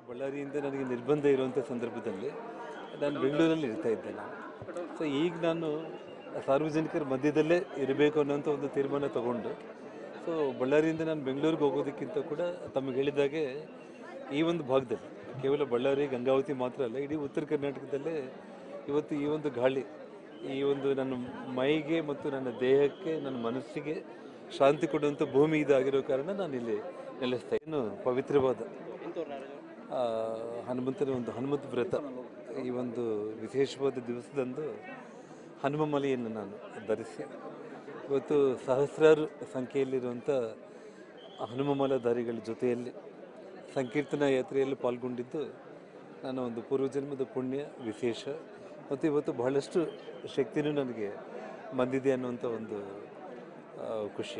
ಬಳ್ಳಾರಿಯಿಂದ ನನಗೆ ನಿರ್ಬಂಧ ಇರುವಂಥ ಸಂದರ್ಭದಲ್ಲಿ ನಾನು ಬೆಂಗಳೂರಲ್ಲಿ ಇರ್ತಾ ಇದ್ದೆ ನಾನು ಸೊ ಈಗ ನಾನು ಸಾರ್ವಜನಿಕರ ಮಧ್ಯದಲ್ಲೇ ಇರಬೇಕು ಅನ್ನೋಂಥ ಒಂದು ತೀರ್ಮಾನ ತಗೊಂಡು ಸೊ ಬಳ್ಳಾರಿಯಿಂದ ನಾನು ಬೆಂಗಳೂರಿಗೆ ಹೋಗೋದಕ್ಕಿಂತ ಕೂಡ ತಮಗೆ ಹೇಳಿದಾಗೆ ಈ ಒಂದು ಭಾಗದಲ್ಲಿ ಕೇವಲ ಬಳ್ಳಾರಿ ಗಂಗಾವತಿ ಮಾತ್ರ ಅಲ್ಲ ಇಡೀ ಉತ್ತರ ಕರ್ನಾಟಕದಲ್ಲೇ ಇವತ್ತು ಈ ಒಂದು ಗಾಳಿ ಈ ಒಂದು ನನ್ನ ಮೈಗೆ ಮತ್ತು ನನ್ನ ದೇಹಕ್ಕೆ ನನ್ನ ಮನಸ್ಸಿಗೆ ಶಾಂತಿ ಕೊಡುವಂಥ ಭೂಮಿ ಇದಾಗಿರೋ ಕಾರಣ ನಾನು ಇಲ್ಲಿ ನೆಲೆಸ್ತಾ ಇನ್ನು ಪವಿತ್ರವಾದ ಆ, ಹನುಮಂತನ ಒಂದು ಹನುಮಂತ ವ್ರತ ಈ ಒಂದು ವಿಶೇಷವಾದ ದಿವಸದಂದು ಹನುಮ ಮಲೆಯನ್ನು ನಾನು ಧರಿಸಿ ಇವತ್ತು ಸಹಸ್ರಾರು ಸಂಖ್ಯೆಯಲ್ಲಿರುವಂಥ ಹನುಮಮಾಲಾಧಾರಿಗಳ ಜೊತೆಯಲ್ಲಿ ಸಂಕೀರ್ತನಾ ಯಾತ್ರೆಯಲ್ಲಿ ಪಾಲ್ಗೊಂಡಿದ್ದು ನನ್ನ ಒಂದು ಪೂರ್ವಜನ್ಮದ ಪುಣ್ಯ ವಿಶೇಷ ಮತ್ತು ಇವತ್ತು ಬಹಳಷ್ಟು ಶಕ್ತಿನೂ ನನಗೆ ಬಂದಿದೆ ಅನ್ನುವಂಥ ಒಂದು ಆ, ಖುಷಿ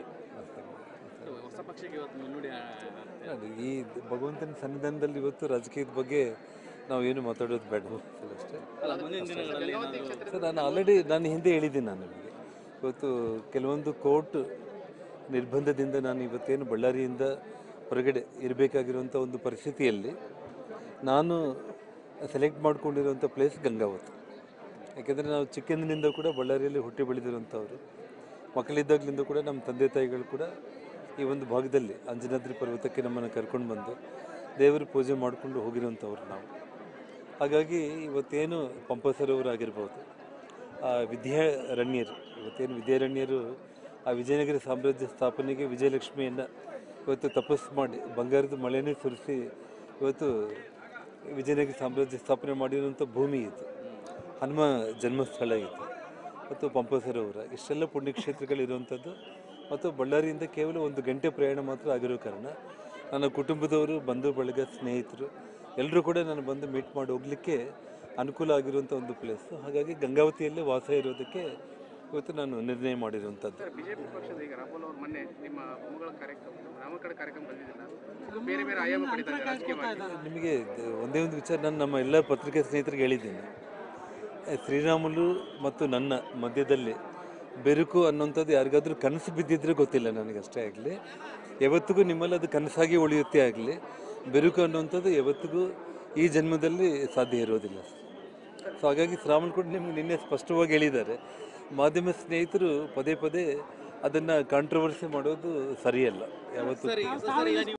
ಹೊಸ ಪಕ್ಷಕ್ಕೆ ಇವತ್ತು ಮುನ್ನುಡಿ ಅದು ಈ ಭಗವಂತನ ಸನ್ನಿಧಾನದಲ್ಲಿ ಇವತ್ತು ರಾಜಕೀಯದ ಬಗ್ಗೆ ನಾವು ಏನು ಮಾತಾಡೋದು ಬೇಡ ಅಷ್ಟೇ ಅಲ್ಲ ಮುಂದಿನ ದಿನಗಳಲ್ಲಿ ಏನಾದ್ರು ಸರ್ ನಾನು ಆಲ್ರೆಡಿ ನಾನು ಹಿಂದೆ ಹೇಳಿದ್ದೀನಿ ನಾನು ನಿಮಗೆ ಇವತ್ತು ಕೆಲವೊಂದು ಕೋರ್ಟ್ ನಿರ್ಬಂಧದಿಂದ ನಾನು ಇವತ್ತೇನು ಬಳ್ಳಾರಿಯಿಂದ ಹೊರಗಡೆ ಇರಬೇಕಾಗಿರುವಂಥ ಒಂದು ಪರಿಸ್ಥಿತಿಯಲ್ಲಿ ನಾನು ಸೆಲೆಕ್ಟ್ ಮಾಡ್ಕೊಂಡಿರುವಂಥ ಪ್ಲೇಸ್ ಗಂಗಾವತಿ ಯಾಕೆಂದರೆ ನಾವು ಚಿಕ್ಕಂದಿನಿಂದ ಕೂಡ ಬಳ್ಳಾರಿಯಲ್ಲಿ ಹುಟ್ಟಿ ಬೆಳೆದಿರುವಂಥವ್ರು ಮಕ್ಕಳಿದ್ದಾಗಲಿಂದ ಕೂಡ ನಮ್ಮ ತಂದೆ ತಾಯಿಗಳು ಕೂಡ ಈ ಒಂದು ಭಾಗದಲ್ಲಿ ಅಂಜನಾದ್ರಿ ಪರ್ವತಕ್ಕೆ ನಮ್ಮನ್ನು ಕರ್ಕೊಂಡು ಬಂದು ದೇವರ ಪೂಜೆ ಮಾಡಿಕೊಂಡು ಹೋಗಿರುವಂಥವ್ರು ನಾವು ಹಾಗಾಗಿ ಇವತ್ತೇನು ಪಂಪ ಸರೋವರ ಆಗಿರ್ಬೋದು ಆ ವಿದ್ಯಾರಣ್ಯರು ಇವತ್ತೇನು ವಿದ್ಯಾರಣ್ಯರು ಆ ವಿಜಯನಗರ ಸಾಮ್ರಾಜ್ಯ ಸ್ಥಾಪನೆಗೆ ವಿಜಯಲಕ್ಷ್ಮಿಯನ್ನು ಇವತ್ತು ತಪಸ್ಸು ಮಾಡಿ ಬಂಗಾರದ ಮಳೆನೇ ಸುರಿಸಿ ಇವತ್ತು ವಿಜಯನಗರ ಸಾಮ್ರಾಜ್ಯ ಸ್ಥಾಪನೆ ಮಾಡಿರುವಂಥ ಭೂಮಿ ಇದು ಹನುಮ ಜನ್ಮಸ್ಥಳ ಇದು ಮತ್ತು ಪಂಪ ಸರೋವರ ಇಷ್ಟೆಲ್ಲ ಪುಣ್ಯಕ್ಷೇತ್ರಗಳಿರುವಂಥದ್ದು ಮತ್ತು ಬಳ್ಳಾರಿಯಿಂದ ಕೇವಲ ಒಂದು ಗಂಟೆ ಪ್ರಯಾಣ ಮಾತ್ರ ಆಗಿರೋ ಕಾರಣ ನನ್ನ ಕುಟುಂಬದವರು ಬಂಧು ಬಳಗ ಸ್ನೇಹಿತರು ಎಲ್ಲರೂ ಕೂಡ ನಾನು ಬಂದು ಮೀಟ್ ಮಾಡಿ ಹೋಗಲಿಕ್ಕೆ ಅನುಕೂಲ ಆಗಿರುವಂಥ ಒಂದು ಪ್ಲೇಸು ಹಾಗಾಗಿ ಗಂಗಾವತಿಯಲ್ಲೇ ವಾಸ ಇರೋದಕ್ಕೆ ಇವತ್ತು ನಾನು ನಿರ್ಣಯ ಮಾಡಿರುವಂಥದ್ದು ಬಿಜೆಪಿ ಪಕ್ಷದ ಈಗ ರಾಹುಲ್ ಅವರು ಮೊನ್ನೆ ನಿಮ್ಮ ಮೊಮ್ಮಗಳ ಕಾರ್ಯಕ್ರಮ ನಾಮಕರಣ ಕಾರ್ಯಕ್ರಮ ಬಂದಿದ್ದಿಲ್ಲ ಬೇರೆ ಬೇರೆ ಆಯಾಮ ಪಡಿತಾರೆ ರಾಜಕೀಯವಾಗಿ ನಿಮಗೆ ದ- ಒಂದೇ ಒಂದು ವಿಚಾರ ನಾನು ನಮ್ಮ ಎಲ್ಲ ಪತ್ರಿಕೆ ಸ್ನೇಹಿತರಿಗೆ ಹೇಳಿದ್ದೀನಿ ಎ, ಶ್ರೀರಾಮುಲು ಮತ್ತು ನನ್ನ ಮಧ್ಯದಲ್ಲಿ ಬೆರುಕು ಅನ್ನೋಂಥದ್ದು ಯಾರಿಗಾದ್ರೂ ಕನಸು ಬಿದ್ದಿದ್ರೆ ಗೊತ್ತಿಲ್ಲ ನನಗೆ ಅಷ್ಟೇ ಆಗಲಿ ಯಾವತ್ತಿಗೂ ನಿಮ್ಮಲ್ಲಿ ಅದು ಕನಸಾಗಿ ಉಳಿಯುತ್ತೆ ಆಗಲಿ ಬೆರುಕು ಅನ್ನೋಂಥದ್ದು ಯಾವತ್ತಿಗೂ ಈ ಜನ್ಮದಲ್ಲಿ ಸಾಧ್ಯ ಇರೋದಿಲ್ಲ ಸೊ ಹಾಗಾಗಿ ಶ್ರಾವಣ್ ಕೂಡ ನಿಮ್ಗೆ ನಿನ್ನೆ ಸ್ಪಷ್ಟವಾಗಿ ಹೇಳಿದ್ದಾರೆ ಮಾಧ್ಯಮ ಸ್ನೇಹಿತರು ಪದೇ ಪದೇ ಅದನ್ನು ಕಾಂಟ್ರವರ್ಸಿ ಮಾಡೋದು ಸರಿಯಲ್ಲ ಯಾವತ್ತೂ ಸರಿ ಸರ್ ಈಗ ನೀವು